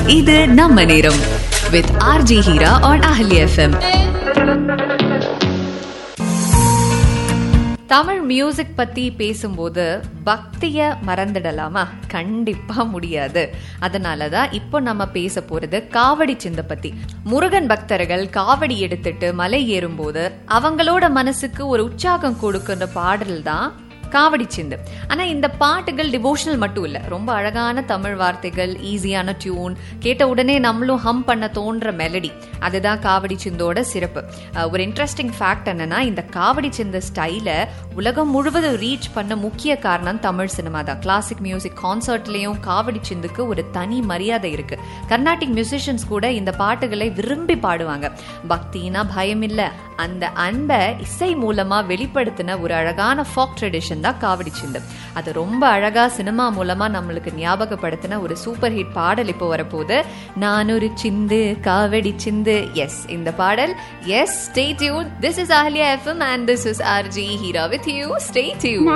இது நம்ம நேரம் with RJ Heera on Ahalya FM Tamil music பத்தி பேசும்போது பக்திய மறந்துடலாமா கண்டிப்பா முடியாது அதனால தான் இப்போ நம்ம பேச போறது காவடி சிந்த பத்தி முருகன் பக்தர்கள் காவடி எடுத்துட்டு மலை ஏறும்போது அவங்களோட மனசுக்கு ஒரு உற்சாகம் கொடுக்கிற பாடல் தான் காவடி சிந்து ஆனா இந்த பாட்டுகள் டிவோஷனல் மட்டும் இல்ல ரொம்ப அழகான தமிழ் வார்த்தைகள் ஈஸியான டியூன் கேட்ட உடனே நம்மளும் ஹம் பண்ண தோன்ற மெலடி அதுதான் காவடி சிந்தோட சிறப்பு அஹ் ஒரு இன்ட்ரெஸ்டிங் ஃபேக்ட் என்னன்னா இந்த காவடி சிந்த ஸ்டைல உலகம் முழுவதும் ரீச் பண்ண முக்கிய காரணம் தமிழ் சினிமா தான் கிளாசிக் மியூசிக் கான்சர்ட்லயும் காவடி சிந்துக்கு ஒரு தனி மரியாதை இருக்கு கர்நாடிக் மியூசிஷியன்ஸ் கூட இந்த பாட்டுகளை விரும்பி பாடுவாங்க பக்தினா பயம் இல்ல அந்த அன்பை இசை மூலமா வெளிப்படுத்தின ஒரு அழகான ஃபாக் ட்ரெடிஷன் தான் காவடி சிந்து அது ரொம்ப அழகா சினிமா மூலமா நம்மளுக்கு ஞாபகப்படுத்தின ஒரு சூப்பர் ஹிட் பாடல் இப்போ வரப்போகுது நான் ஒரு சிந்து காவடி சிந்து எஸ் இந்த பாடல் yes stay tuned this is Ahliya FM and this is RJ Heera with you stay tune